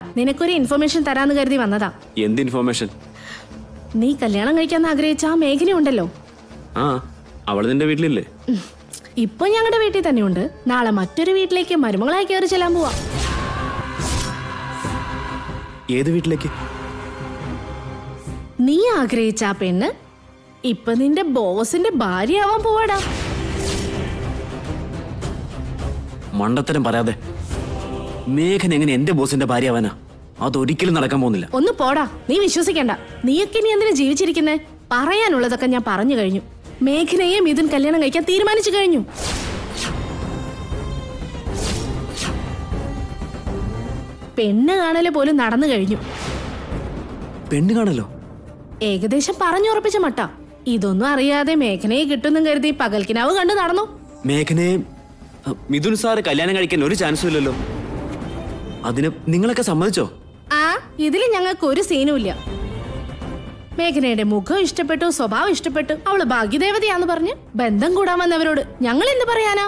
നിനക്കൊരു ഇൻഫർമേഷൻ തരാന്ന് കരുതി വന്നതാ എന്ത് ഇൻഫോർമേഷൻ നീ കല്യാണം കഴിക്കാൻ ആഗ്രഹിച്ച ആ മേഘന ഉണ്ടല്ലോ ആ അവള് നിന്റെ വീട്ടിലില്ലേ ഉം. ഇപ്പൊ ഞങ്ങളുടെ വീട്ടിൽ തന്നെയുണ്ട് നാളെ മറ്റൊരു വീട്ടിലേക്ക് മരുമകളായി കയറി ചെല്ലാൻ പോവാ ഏത് വീട്ടിലേക്ക് നീ ആഗ്രഹിച്ച ആ പെണ്ണ് ഇപ്പൊ നിന്റെ ബോസിന്റെ ഭാര്യയാവാൻ പോവാടാ മണ്ടത്തരം പറയാതെ മേഘൻ എങ്ങനെ എന്റെ ബോസിന്റെ ഭാര്യ ആവാനാ അതൊരിക്കലും നടക്കാൻ പോകുന്നില്ല ഒന്ന് പോടാ നീ വിശ്വസിക്കണ്ട നീയൊക്കെ ഇനി എന്തിനാ ജീവിച്ചിരിക്കുന്നേ പറയാനുള്ളതൊക്കെ ഞാൻ പറഞ്ഞു കഴിഞ്ഞു മേഘനയെ മിഥുൻ കല്യാണം കഴിക്കാൻ തീരുമാനിച്ചു കഴിഞ്ഞു പെണ്ണ് കാണല് പോലും നടന്നു കഴിഞ്ഞു പെണ്ണ് കാണല്ലോ ഏകദേശം പറഞ്ഞുറപ്പിച്ച മട്ട ഇതൊന്നും അറിയാതെ മേഘനയെ കിട്ടുന്നും കരുതി പകൽക്കിനാവ് കണ്ടു നടന്നു മേഘനെ അ, മിഥുൻ സാറ് കല്യാണം കഴിക്കാൻ ഒരു ചാൻസും ഇല്ലല്ലോ അതിന് നിങ്ങളൊക്കെ സമ്മതിച്ചോ ആ ഇതിൽ ഞങ്ങൾക്ക് ഒരു സീനും ഇല്ല മേഘനയുടെ മുഖം ഇഷ്ടപ്പെട്ടു സ്വഭാവം ഇഷ്ടപ്പെട്ടു അവള് ഭാഗ്യദേവതയാന്ന് പറഞ്ഞ് ബന്ധം കൂടാൻ വന്നവരോട് ഞങ്ങൾ എന്ത് പറയാനാ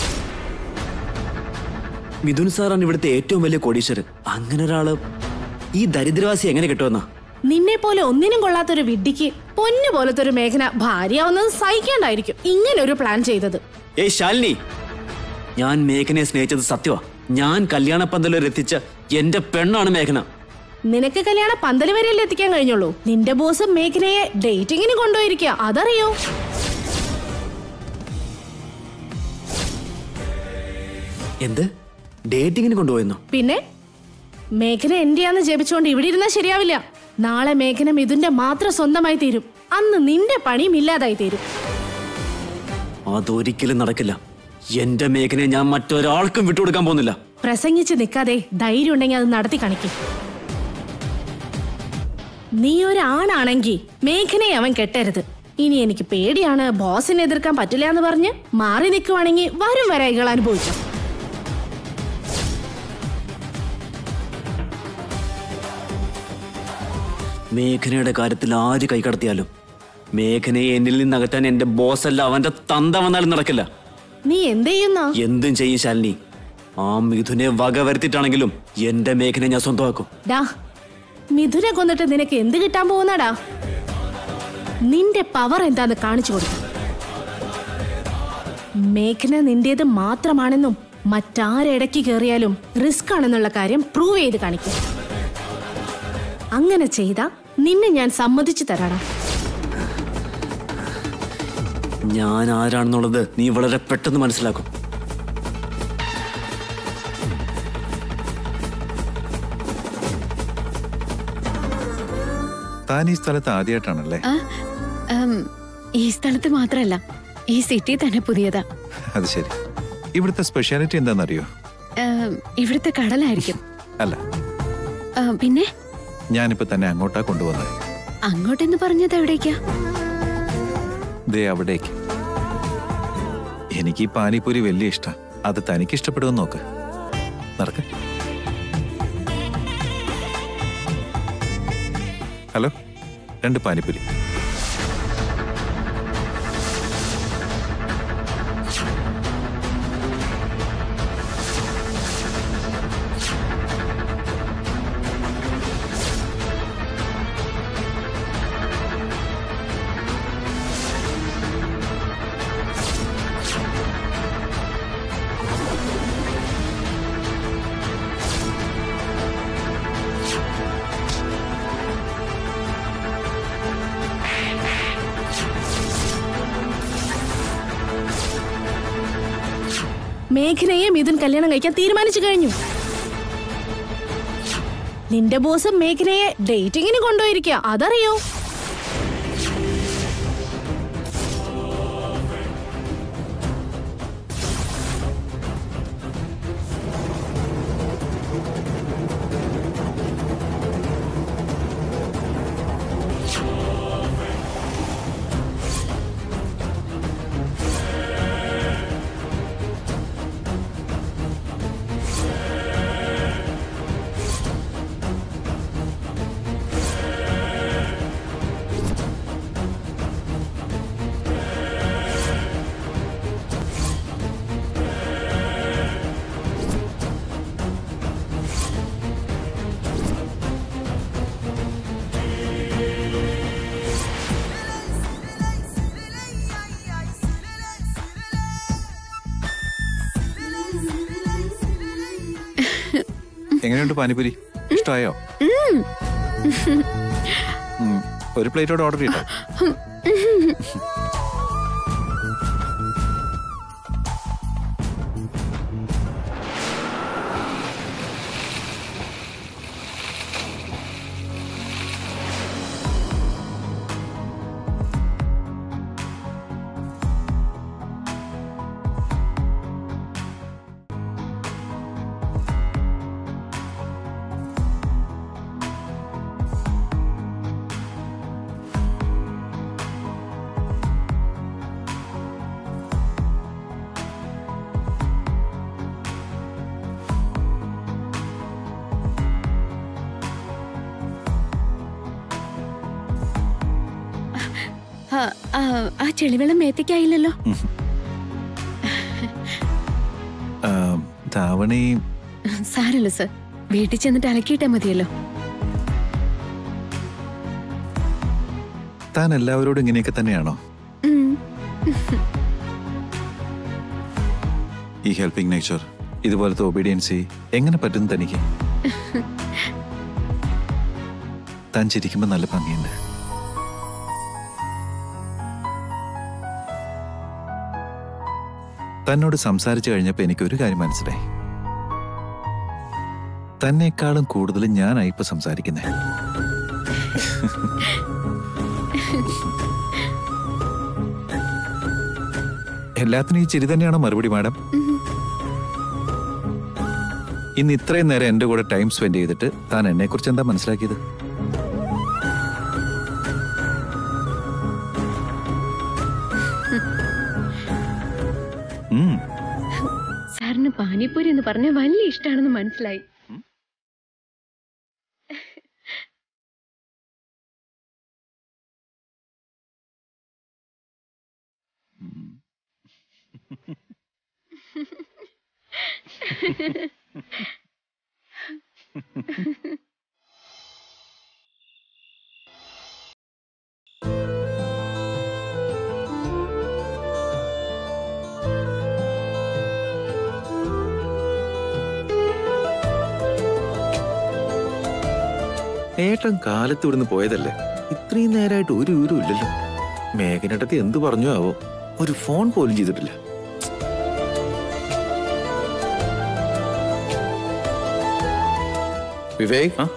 മിഥുൻ സാറാണ് ഇവിടുത്തെ ഏറ്റവും വലിയ കോടീശ്വരൻ അങ്ങനെ ഒരാള് ഈ ദരിദ്രവാസി എങ്ങനെ കിട്ടുമെന്നാ നിന്നെ പോലെ ഒന്നിനും കൊള്ളാത്തൊരു വിഡ്ഢിക്ക് പൊന്നു പോലത്തെ ഒരു മേഘന ഭാര്യയാവുന്നത് സഹിക്കാണ്ടായിരിക്കും ഇങ്ങനെ ഒരു പ്ലാൻ ചെയ്തത് ഏയ് ശാലിനി ഞാൻ മേഘനയെ സ്നേഹിച്ചത് സത്യമാ ഞാൻ കല്യാണ പന്തലൂർ എത്തിച്ച എന്റെ പെണ്ണാണ് മേഘന നിനക്ക് കല്യാണ പന്തല് വരെയല്ലേ എത്തിക്കാൻ കഴിഞ്ഞുള്ളൂ നിന്റെ ബോസ് മേഘനയെ ഡേറ്റിങ്ങിന് കൊണ്ടുപോയിരിക്കുക അതറിയോ എന്ത് ഡേറ്റിങ്ങിന് കൊണ്ടുപോയെന്നോ പിന്നെ മേഘന എന്റെയാന്ന് ജപിച്ചുകൊണ്ട് ഇവിടെ ഇരുന്നാൽ ശരിയാവില്ല നാളെ മേഘന മിഥുന്റെ മാത്രം സ്വന്തമായി തീരും അന്ന് നിന്റെ പണിയും ഇല്ലാതായി തീരും അതൊരിക്കലും നടക്കില്ല എന്റെ മേഘനയെ ഞാൻ മറ്റൊരാൾക്കും വിട്ടുകൊടുക്കാൻ പോകുന്നില്ല പ്രസംഗിച്ച് നിൽക്കാതെ ധൈര്യം ഉണ്ടെങ്കിൽ അത് നടത്തി കാണിക്കും നീ ഒരാണാണെങ്കിൽ മേഘനയെ അവൻ കെട്ടരുത് ഇനി എനിക്ക് പേടിയാണ് ബോസിനെ എതിർക്കാൻ പറ്റില്ല എന്ന് പറഞ്ഞ് മാറി നിൽക്കുവാണെങ്കിൽ വരും വരായികൾ അനുഭവിച്ചു മേഘനയുടെ കാര്യത്തിൽ ആര് കൈകടത്തിയാലും മേഘനയെ എന്നിൽ നിന്ന് അകറ്റാൻ എന്റെ ബോസല്ല അവന്റെ തന്ത വന്നാലും നടക്കില്ല നീ എന്ത് ചെയ്യുന്ന എന്തും ചെയ്യും ശാലിനി ആ മിഥുനെ വക വരുത്തിയിട്ടാണെങ്കിലും എന്റെ മേഘനെ ഞാൻ സ്വന്തമാക്കും ഡാ മിഥുനെ കൊന്നിട്ട് നിനക്ക് എന്ത് കിട്ടാൻ പോകുന്നടാ നിന്റെ പവർ എന്താന്ന് കാണിച്ചു കൊടുക്കും മേഘന നിന്റേത് മാത്രമാണെന്നും മറ്റാരിടയ്ക്ക് കയറിയാലും റിസ്ക് ആണെന്നുള്ള കാര്യം പ്രൂവ് ചെയ്ത് കാണിക്കും അങ്ങനെ ചെയ്ത നിന്നെ ഞാൻ സമ്മതിച്ചു തരാടാ ഞാൻ ആരാണെന്നുള്ളത് നീ വളരെ പെട്ടെന്ന് മനസ്സിലാക്കും താൻ ഈ സ്ഥലത്ത് ആദ്യമായിട്ടാണല്ലേ ആ, ഉം, ഈ സ്ഥലത്ത് മാത്രല്ല ഈ സിറ്റി തന്നെ പുതിയതാ അത് ശരി ഇവിടുത്തെ സ്പെഷ്യാലിറ്റി എന്താണെന്നറിയോ ഉം, ഇവിടുത്തെ കടലായിരിക്കും അല്ല ആ, പിന്നെ ഞാനിപ്പോ തന്നെ അങ്ങോട്ടാ കൊണ്ടുവന്നത് അങ്ങോട്ടെന്ന് പറഞ്ഞത് എവിടേക്കാ ദേ അവിടേക്ക് എനിക്ക് ഈ പാനിപ്പൂരി വലിയ ഇഷ്ടം അത് തനിക്ക് ഇഷ്ടപ്പെടുമെന്ന് നോക്ക് നടക്ക് ഹലോ രണ്ട് പാനിപ്പൂരി മേഘനയെ മിഥുൻ കല്യാണം കഴിക്കാൻ തീരുമാനിച്ചു കഴിഞ്ഞു നിന്റെ ബോസ് മേഘനയെ ഡേറ്റിങ്ങിന് കൊണ്ടുപോയിരിക്കുക അതറിയോ എങ്ങനെയുണ്ട് പാനിപൂരി ഇഷ്ടമായോ ഉം. ഒരു പ്ലേറ്റോട് ഓർഡർ ചെയ്തോ ആ, ആ, ആ ചെളിവെള്ളം മേത്തേക്കായില്ലല്ലോ ആ, ധാവണി സാരല്ല സർ വീട്ടിൽ ചെന്നിട്ട് അലക്കിയിട്ടാ മതിയല്ലോ താൻ എല്ലാവരോടും ഇങ്ങനെയൊക്കെ തന്നെയാണോ ഉം. ഈ ഹെൽപ്പിംഗ് നേച്ചർ ഇതുപോലത്തെ ഒബീഡിയൻസി എങ്ങനെ പറ്റും തനിക്ക് താൻ ചിരിക്കുമ്പോൾ നല്ല ഭംഗിയുണ്ട് തന്നോട് സംസാരിച്ചു കഴിഞ്ഞപ്പോൾ എനിക്ക് ഒരു കാര്യം മനസ്സിലായി തന്നെക്കാളും കൂടുതൽ ഞാനായി ഇപ്പൊ സംസാരിക്കുന്നേ എല്ലാത്തിനും ഈ ചിരി തന്നെയാണോ മറുപടി മാഡം ഇന്ന് ഇത്രയും നേരം എന്റെ കൂടെ ടൈം സ്പെൻഡ് ചെയ്തിട്ട് താൻ എന്നെ കുറിച്ച് എന്താ മനസ്സിലാക്കിയത് ഉം, സാറിന് പാനിപ്പൂരി എന്ന് പറഞ്ഞ വലിയ ഇഷ്ടമാണെന്ന് മനസ്സിലായി ഏട്ടൻ കാലത്ത് ഇവിടുന്ന് പോയതല്ലേ ഇത്രയും നേരമായിട്ട് ഒരു വിവരവും ഇല്ലല്ലോ മേഘനട്ടത്തി എന്ത് പറഞ്ഞു ആവോ ഒരു ഫോൺ പോലും ചെയ്തിട്ടില്ല വിവേക് ആ?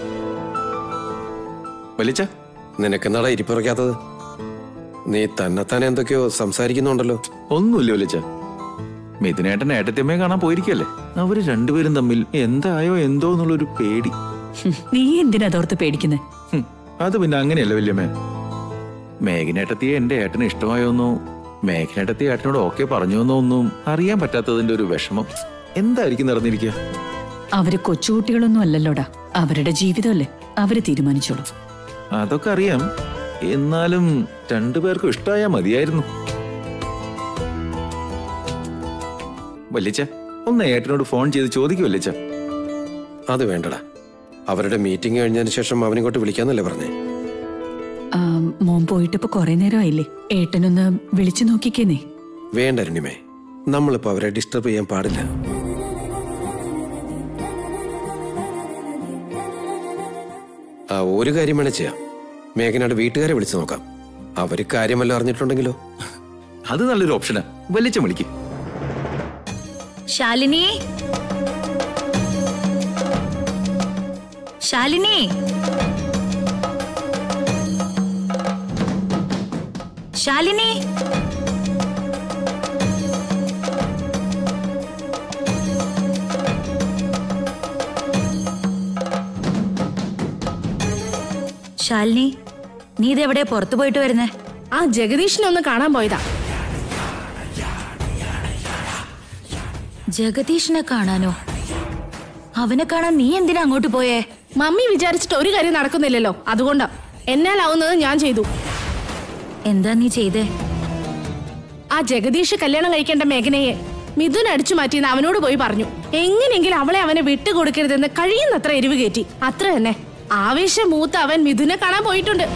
വലിച്ച നിനക്കെന്നാടാ ഇരിപ്പുറയ്ക്കാത്തത് നീ തന്നെത്താനെ എന്തൊക്കെയോ സംസാരിക്കുന്നുണ്ടല്ലോ ഒന്നുമില്ല വലിച്ച മിഥുനേട്ടൻ ഏട്ടത്തിയമ്മയെ കാണാൻ പോയിരിക്കല്ലേ അവര് രണ്ടുപേരും തമ്മിൽ എന്തായോ എന്തോ എന്നുള്ളൊരു പേടി നീ എന്തിനാ അതോർത്ത് പേടിക്കുന്നത് ഹും, അത് പിന്നെ അങ്ങനെയല്ല വല്യമ്മേ മേഘനേട്ടത്തിയെ എന്റെ ഏട്ടന് ഇഷ്ടമായോന്നോ മേഘനേട്ടത്തി ഏട്ടനോട് ഓക്കെ പറഞ്ഞോന്നോ ഒന്നും അറിയാൻ പറ്റാത്തതിന്റെ ഒരു വിഷമം എന്തായിരിക്കും നടന്നിരിക്കുക അവര് കൊച്ചുകുട്ടികളൊന്നും അല്ലല്ലോടാ അവരുടെ ജീവിതമല്ലേ അവര് തീരുമാനിച്ചോളൂ അതൊക്കെ അറിയാം എന്നാലും രണ്ടുപേർക്കും ഇഷ്ടമായാ മതിയായിരുന്നു വല്യച്ച ഒന്ന് ഏട്ടനോട് ഫോൺ ചെയ്ത് ചോദിക്കും വല്യച്ച അത് വേണ്ടടാ അവരുടെ മീറ്റിംഗ് കഴിഞ്ഞതിന് ശേഷം അവനിങ്ങോട്ട് വിളിക്കാന്നല്ലേ പറഞ്ഞേ ആ, മോൻ പോയിട്ട് ഇപ്പൊ കൊറേ നേരമായില്ലേ ഏട്ടനൊന്ന് വിളിച്ചു നോക്കിക്കേന്നേ വേണ്ട അരുണിമേ നമ്മളിപ്പോ അവരെ ഡിസ്റ്റർബ് ചെയ്യാൻ പാടില്ല ആ ഒരു കാര്യം വേണേ ചെയ്യാം മേഘനയുടെ വീട്ടുകാരെ വിളിച്ചു നോക്കാം അവര് കാര്യമല്ല അറിഞ്ഞിട്ടുണ്ടെങ്കിലോ അത് നല്ലൊരു ഓപ്ഷനാ വല്യച്ച വിളിക്ക് ശാലിനി ശാലിനി ശാലിനി ശാലിനി നീ ഇതെവിടെ പുറത്തു പോയിട്ട് വരുന്നേ ആ ജഗദീഷിനെ ഒന്ന് കാണാൻ പോയതാ ജഗദീഷിനെ കാണാനോ അവനെ കാണാൻ നീ എന്തിനാ അങ്ങോട്ട് പോയേ മമ്മി വിചാരിച്ചിട്ട് ഒരു കാര്യം നടക്കുന്നില്ലല്ലോ അതുകൊണ്ടാ എന്നാലാവുന്നത് ഞാൻ ചെയ്തു എന്താ നീ ചെയ്തേ ആ ജഗദീഷ് കല്യാണം കഴിക്കേണ്ട മേഘനയെ മിഥുൻ അടിച്ചു മാറ്റിയെന്ന് അവനോട് പോയി പറഞ്ഞു എങ്ങനെയെങ്കിലും അവളെ അവനെ വിട്ടുകൊടുക്കരുതെന്ന് കഴിയുന്നത്ര എരിവ് കയറ്റി അത്ര തന്നെ ആവേശം മൂത്ത് അവൻ മിഥുനെ കാണാൻ പോയിട്ടുണ്ട്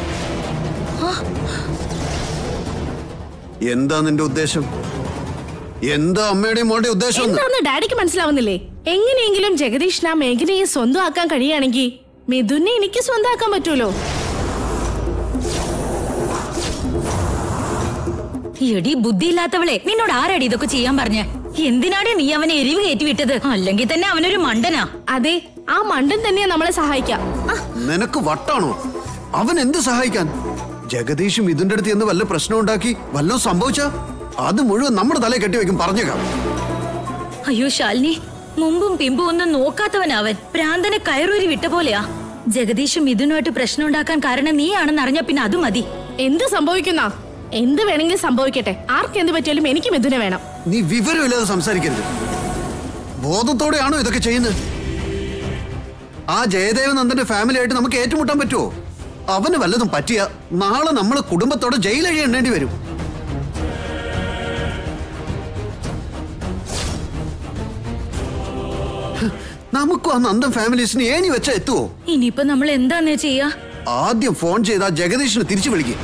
എന്താ നിന്റെ ഉദ്ദേശം എന്താ അമ്മയുടെയും മോളുടെ ഉദ്ദേശം എന്ന്? എന്താന്ന് ഡാഡിക്ക് മനസ്സിലാവുന്നില്ലേ എങ്ങനെയെങ്കിലും ജഗദീഷിന് ആ മേഘനയെ സ്വന്തമാക്കാൻ കഴിയുകയാണെങ്കിൽ മിഥുനെ എനിക്ക് സ്വന്തമാക്കാൻ പറ്റുമല്ലോ എടി ബുദ്ധിയില്ലാത്തവളെ നിന്നോട് ആരാടി ഇതൊക്കെ ചെയ്യാൻ പറഞ്ഞേ എന്തിനാടി നീ അവനെ എരിവ് കയറ്റി വിട്ടത് അല്ലെങ്കിൽ തന്നെ അവനൊരു മണ്ടനാ അതെ ആ മണ്ടൻ തന്നെയാ നമ്മളെ സഹായിക്കാം ആ, നിനക്ക് വട്ടാണോ അവൻ എന്ത് സഹായിക്കാൻ ജഗദീഷും ഇതിന്റെ അടുത്ത് എന്ന് വല്ല പ്രശ്നം ഉണ്ടാക്കി വല്ലതും സംഭവിച്ച അത് മുഴുവൻ നമ്മുടെ തലയെ കെട്ടിവെക്കും പറഞ്ഞേക്കാം അയ്യോ ശാലിനി മുമ്പും പിമ്പും ഒന്നും നോക്കാത്തവനവൻ പ്രാന്തനെ കയറൂരി വിട്ട പോലെയാ ജഗദീഷും മിഥുനുമായിട്ട് പ്രശ്നം ഉണ്ടാക്കാൻ കാരണം നീയാണെന്ന് അറിഞ്ഞ പിന്നെ അത് മതി എന്ത് സംഭവിക്കുന്ന എന്ത് വേണമെങ്കിലും സംഭവിക്കട്ടെ ആർക്ക് എന്ത് പറ്റിയാലും എനിക്ക് മിഥുനെ വേണം നീ വിവരമില്ലാതെ സംസാരിക്കരുത് ബോധത്തോടെയാണോ ഇതൊക്കെ ചെയ്യുന്നത് ആ ജയദേവനന്ദന്റെ ഫാമിലി ആയിട്ട് നമുക്ക് ഏറ്റുമുട്ടാൻ പറ്റുമോ അവന് വല്ലതും പറ്റിയ നാളെ നമ്മളെ കുടുംബത്തോടെ ജയിലഴി എണ്ണേണ്ടി വരും ഹ്, നമുക്കും ആ നന്ദൻ ഫാമിലീസിന് ഏണി വെച്ചാ എത്തുവോ ഇനിയിപ്പോ നമ്മൾ എന്താന്നേ ചെയ്യാ ആദ്യം ഫോൺ ചെയ്ത് ആ ജഗദീഷിനെ തിരിച്ചു വിളിക്കും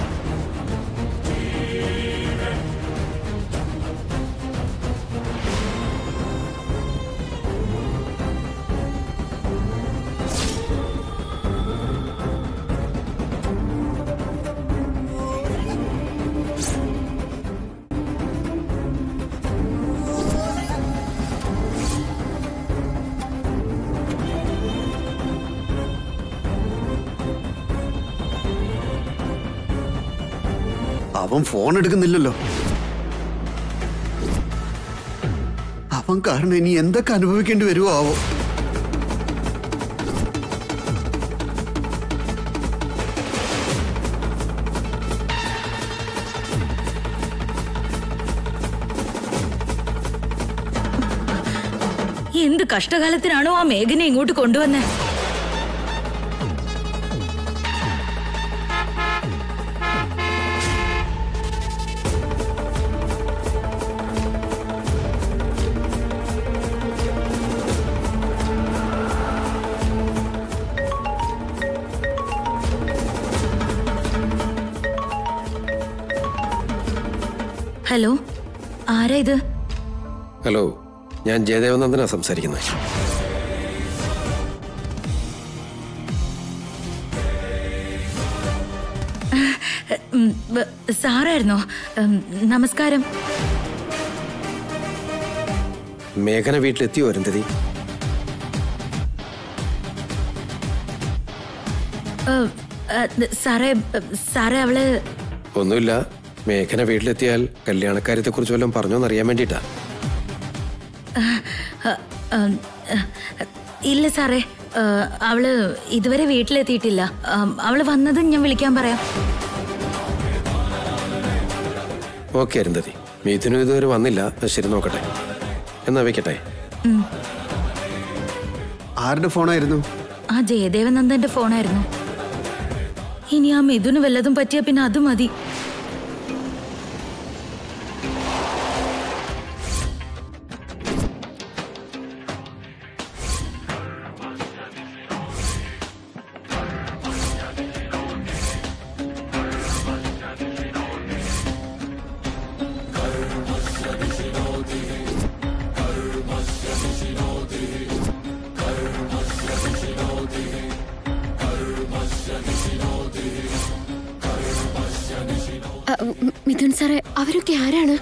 അവൻ ഫോൺ എടുക്കുന്നില്ലല്ലോ അവൻ കാരണം ഇനി എന്തൊക്കെ അനുഭവിക്കേണ്ടി വരുമോ ആവോ എന്ത് കഷ്ടകാലത്തിനാണോ ആ മേഘനെ ഇങ്ങോട്ട് കൊണ്ടുവന്നേ ഹലോ ആരാ ഇത് ഹലോ ഞാൻ ജയദേവനന്ദനാ സംസാരിക്കുന്നത് ഉം, ബ- സാറായിരുന്നോ ഉം, നമസ്കാരം മേഘന വീട്ടിലെത്തിയോ അരുന്ധതി ഏഹ്, ഏഹ്, സാറേ ഏഹ്, സാറേ അവള് ഒന്നുമില്ല മേഘന വീട്ടിലെത്തിയാൽ കല്യാണക്കാര്യത്തെക്കുറിച്ച് വല്ലതും പറഞ്ഞോന്ന് അറിയാൻ വേണ്ടിയിട്ടാ ഏഹ്, ഏഹ്, ഏഹ്, ഇല്ല സാറേ ഏഹ്, അവള് ഇതുവരെ വീട്ടിലെത്തിയിട്ടില്ല ഏഹ്, അവള് വന്നത് ഞാൻ വിളിക്കാൻ പറയാം ഓക്കെ അരുന്ധതി മിഥുനും ഇതുവരെ വന്നില്ല ശരി നോക്കട്ടെ എന്നാ വെക്കട്ടെ ആരുടെ ഫോണായിരുന്നു ആ ജയദേവനന്ദന്റെ ഫോണായിരുന്നു ഇനി ആ മിഥുന് വല്ലതും പറ്റിയ പിന്നെ അത് മതി അ, ഉം, മിഥുൻ സാറേ അവരൊക്കെ ആരാണ്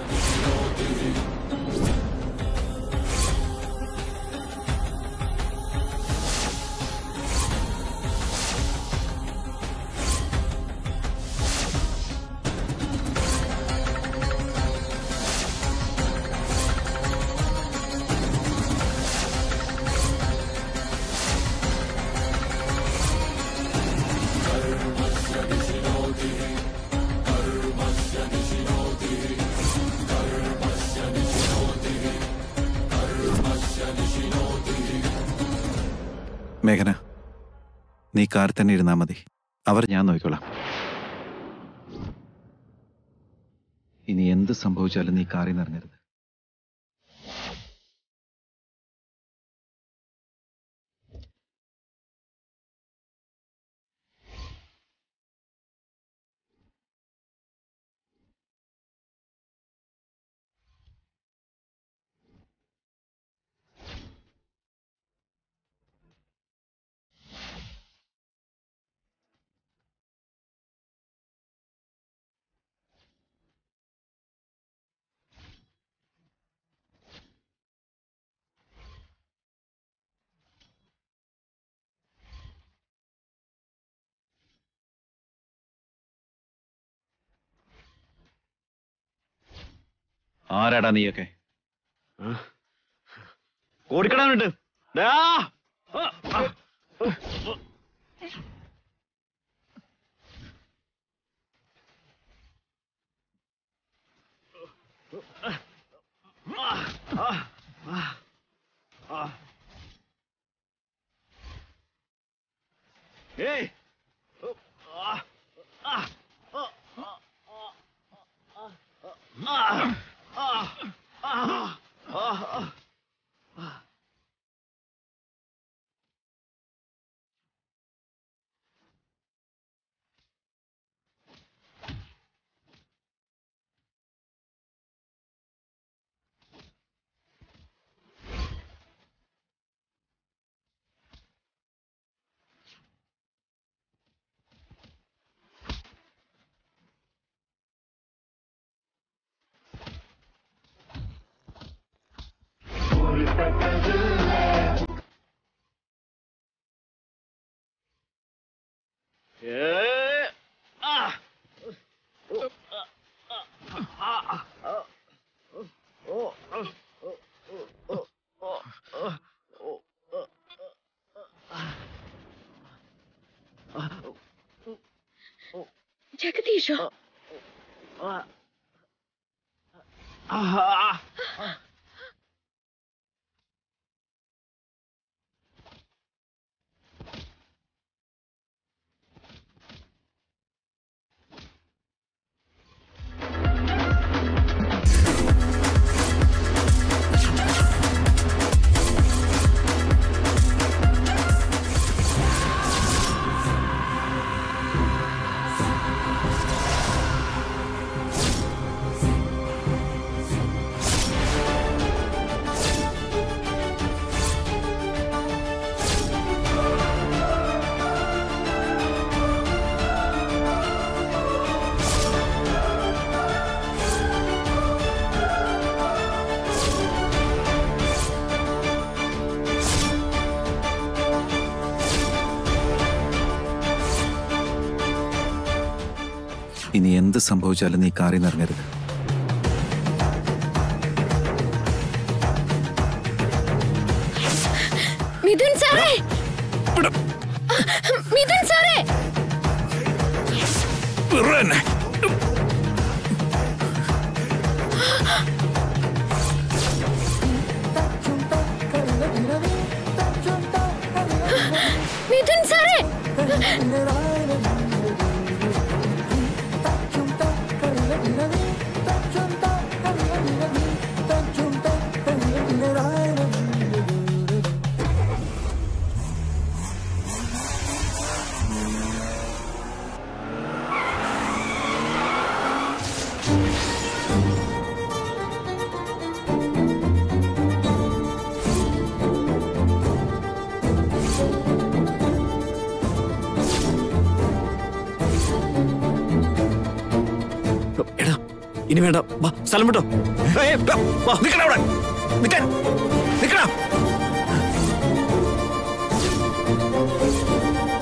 മേഘന നീ കാറിൽ തന്നെ ഇരുന്നാ മതി അവർ ഞാൻ നോക്കിക്കോളാം ഇനി എന്ത് സംഭവിച്ചാലും നീ കാറിൽ നിന്ന് ഇറങ്ങരുത് ആരാടാ നീയൊക്കെ ഓടിക്കടാനുണ്ട് ഏയ് ജഗദീഷോ ഇനി എന്ത് സംഭവിച്ചാലും നീ കാറിൽ നിന്ന് ഇറങ്ങരുത് മിഥുൻ സാറേ മിഥുൻ സാറേ മിഥുൻ സാറേ എടാ ഇനി വേണ്ട വാ സ്ഥലം വിട്ടോ ഏയ്, വാ, വാ, നിക്കടാ അവിടെ നിക്കാൻ